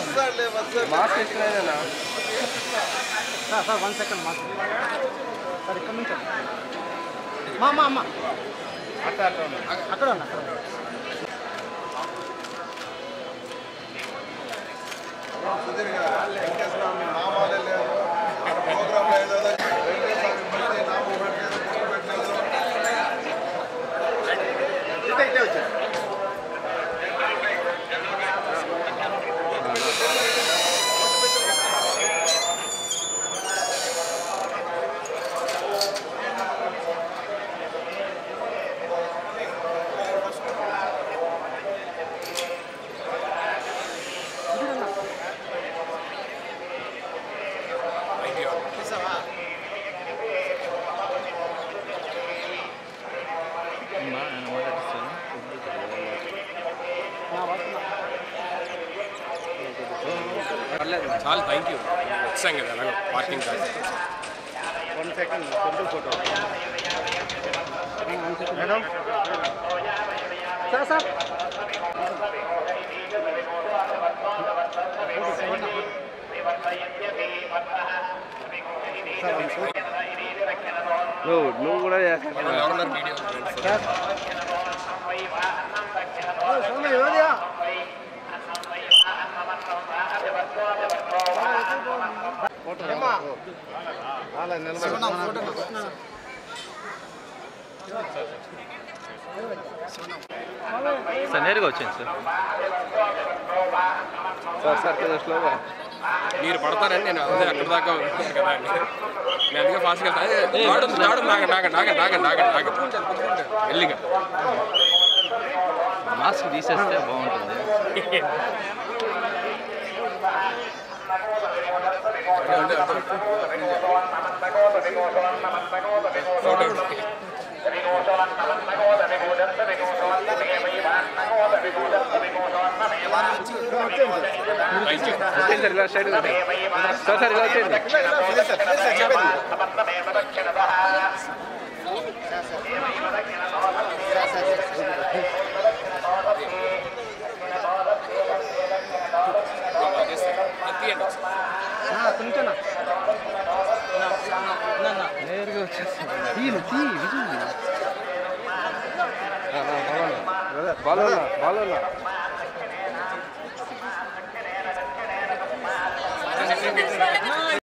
Mask వేసుకునేదేనా sir sir one second మా sir ఇక్కడ నుంచి మా అమ్మ అమ్మ అట్లా అట్లా ఉన్నా. అక్కడ ఉన్నా అక్కడ ఉన్నా. సుధీర్ గారు వెంకటేశ్వర నామాలే లేవు ప్రోగ్రాంలో ఏదో వెంకటేశ్వర మళ్ళీ నామం పెట్టలేదు గుర్తు పెట్టలేదు ఇటే ఇటే వచ్చారు పర్లేదు చాలా థ్యాంక్ యూ వచ్చాం కదా అలాగే పార్కింగ్ కాదు one second temple photo madam sir sir నువ్వు నువ్వు కూడా చేస్తావు ఎవరున్నారు వీడియో స్వామి యోధియా అలా నిలబడి సార్ నేరుగా వచ్చింది సార్ సార్ సార్ కొంచెం స్లోగా మీరు పడతారని నేను అదే అక్కడ దాకా ఉన్నాను కదా అండి నేను అందుకే ఫాస్ట్గా వెళ్తా నాడు నాడు నాగండి నాగండి నాగండి నాగండి నాగండి నాగండి వెళ్ళిగా మాస్క్ తీసేస్తే బాగుంటుంది ఫోటో థ్యాంక్ యూ వచ్చేయండి సార్ ఇలా సైడ్ సార్ సార్ ఇలా వచ్చేయండి తీయండి అక్కడ నుంచేనా నేరుగా వచ్చేస్తాను తీను తీ విజయ్ బాలోనా బాలోనా Thank you.